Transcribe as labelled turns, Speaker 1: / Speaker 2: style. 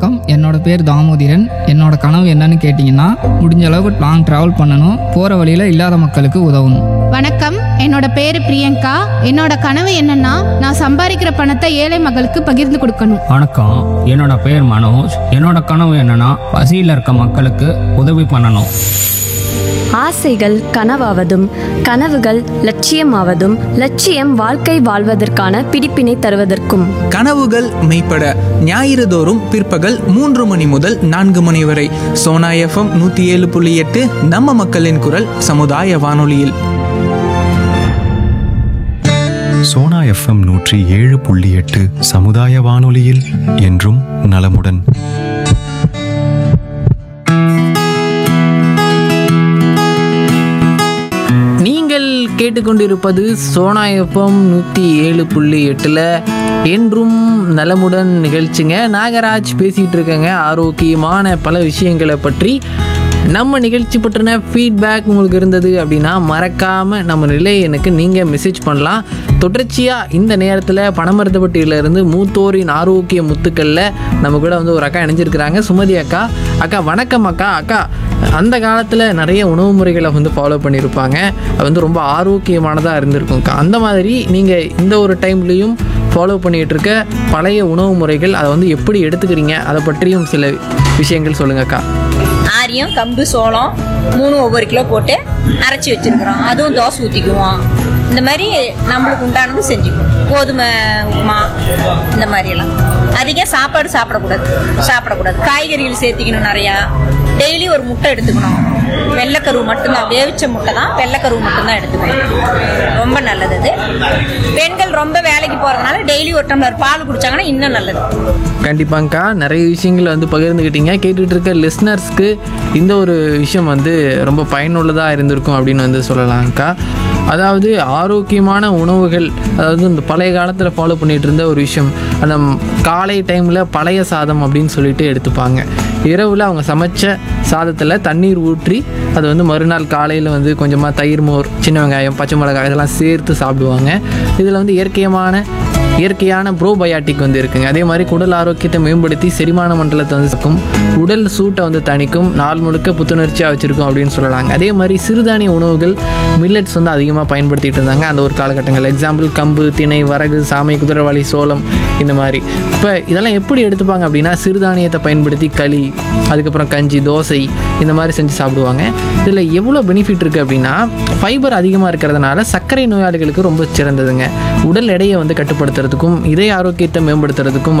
Speaker 1: வணக்கம் என்னோட பேர் தாமோதிரன் என்னோட கனவு என்னன்னு கேட்டிங்கன்னா முடிஞ்ச அளவுக்கு லாங் ட்ராவல் பண்ணணும் போகிற வழியில் இல்லாத மக்களுக்கு உதவணும்
Speaker 2: வணக்கம் என்னோட பேரு பிரியங்கா என்னோட கனவு என்னன்னா நான் சம்பாதிக்கிற பணத்தை ஏழை மக்களுக்கு பகிர்ந்து கொடுக்கணும்
Speaker 3: வணக்கம் என்னோட பேர் மனோஜ் என்னோட கனவு என்னன்னா பசியில் இருக்க மக்களுக்கு உதவி பண்ணணும்
Speaker 4: ஆசைகள் கனவாவதும் கனவுகள் லட்சியமாவதும் லட்சியம் வாழ்க்கை வாழ்வதற்கான பிடிப்பினை தருவதற்கும்
Speaker 5: கனவுகள் மெய்ப்பட ஞாயிறு தோறும் பிற்பகல் மூன்று மணி முதல் நான்கு மணி வரை சோனா எஃப்எம் நூற்றி ஏழு புள்ளி எட்டு நம்ம மக்களின் குரல் சமுதாய வானொலியில்
Speaker 6: சோனா எஃப்எம் நூற்றி ஏழு புள்ளி எட்டு சமுதாய வானொலியில் என்றும் நலமுடன்
Speaker 7: நீங்கள் கேட்டுக்கொண்டிருப்பது சோனா எஃப்எம் நூற்றி ஏழு புள்ளி எட்டில் என்றும் நலமுடன் நிகழ்ச்சிங்க நாகராஜ் பேசிகிட்டு இருக்கேங்க ஆரோக்கியமான பல விஷயங்களை பற்றி நம்ம நிகழ்ச்சி பற்றின ஃபீட்பேக் உங்களுக்கு இருந்தது அப்படின்னா மறக்காமல் நம்ம நிலை எனக்கு நீங்கள் மெசேஜ் பண்ணலாம் தொடர்ச்சியாக இந்த நேரத்தில் பணமருந்தப்பட்டியிலிருந்து மூத்தோரின் ஆரோக்கிய முத்துக்களில் நம்ம கூட வந்து ஒரு அக்கா இணைஞ்சிருக்கிறாங்க சுமதி அக்கா அக்கா வணக்கம் அக்கா அக்கா அந்த காலத்தில் நிறைய உணவு முறைகளை வந்து ஃபாலோ பண்ணியிருப்பாங்க அது வந்து ரொம்ப ஆரோக்கியமானதாக இருந்திருக்கும்க்கா அந்த மாதிரி நீங்கள் இந்த ஒரு டைம்லேயும் ஃபாலோ பண்ணிகிட்டு இருக்க பழைய உணவு முறைகள் அதை வந்து எப்படி எடுத்துக்கிறீங்க அதை பற்றியும் சில விஷயங்கள் சொல்லுங்கக்கா
Speaker 8: ஆரியம் கம்பு சோளம் மூணு ஒவ்வொரு கிலோ போட்டு அரைச்சி வச்சிருக்கிறோம் அதுவும் தோசை ஊற்றிக்குவோம் இந்த மாதிரி நம்மளுக்கு உண்டானது செஞ்சுக்குவோம் கோதுமை உப்புமா இந்த மாதிரி எல்லாம் அதிகம் சாப்பாடு சாப்பிடக்கூடாது சாப்பிடக்கூடாது காய்கறிகள் சேர்த்திக்கணும் நிறையா டெய்லி ஒரு முட்டை எடுத்துக்கணும் வெள்ளைக்கருவு மட்டும்தான் வேவிச்ச முட்டை தான் வெள்ளைக்கருவு மட்டும்தான் எடுத்துக்கணும் ரொம்ப நல்லது அது பெண்கள் ரொம்ப வேலைக்கு போகிறதுனால டெய்லி ஒரு டம்ளர் பால் குடிச்சாங்கன்னா இன்னும் நல்லது
Speaker 7: கண்டிப்பாங்கக்கா நிறைய விஷயங்களை வந்து பகிர்ந்துக்கிட்டீங்க கேட்டுட்டு இருக்க லிஸ்னர்ஸ்க்கு இந்த ஒரு விஷயம் வந்து ரொம்ப பயனுள்ளதாக இருந்திருக்கும் அப்படின்னு வந்து சொல்லலாம்க்கா அதாவது ஆரோக்கியமான உணவுகள் அதாவது இந்த பழைய காலத்தில் ஃபாலோ பண்ணிட்டு இருந்த ஒரு விஷயம் அந்த காலை டைமில் பழைய சாதம் அப்படின்னு சொல்லிட்டு எடுத்துப்பாங்க இரவில் அவங்க சமைச்ச சாதத்தில் தண்ணீர் ஊற்றி அது வந்து மறுநாள் காலையில் வந்து கொஞ்சமாக தயிர் மோர் சின்ன வெங்காயம் பச்சை மிளகாய் இதெல்லாம் சேர்த்து சாப்பிடுவாங்க இதில் வந்து இயற்கையான இயற்கையான ப்ரோபயாட்டிக் வந்து இருக்குங்க அதே மாதிரி குடல் ஆரோக்கியத்தை மேம்படுத்தி செரிமான மண்டலத்தை வந்து இருக்கும் உடல் சூட்டை வந்து தணிக்கும் நாள் முழுக்க புத்துணர்ச்சியாக வச்சுருக்கும் அப்படின்னு சொல்லலாங்க அதே மாதிரி சிறுதானிய உணவுகள் மில்லட்ஸ் வந்து அதிகமாக பயன்படுத்திட்டு இருந்தாங்க அந்த ஒரு காலகட்டங்கள் எக்ஸாம்பிள் கம்பு திணை வரகு சாமை குதிரைவாளி சோளம் இந்த மாதிரி இப்போ இதெல்லாம் எப்படி எடுத்துப்பாங்க அப்படின்னா சிறுதானியத்தை பயன்படுத்தி களி அதுக்கப்புறம் கஞ்சி தோசை இந்த மாதிரி செஞ்சு சாப்பிடுவாங்க இதில் எவ்வளோ பெனிஃபிட் இருக்குது அப்படின்னா ஃபைபர் அதிகமாக இருக்கிறதுனால சர்க்கரை நோயாளிகளுக்கு ரொம்ப சிறந்ததுங்க உடல் எடையை வந்து கட்டுப்படுத்துறதுக்கும் இதய ஆரோக்கியத்தை மேம்படுத்துறதுக்கும்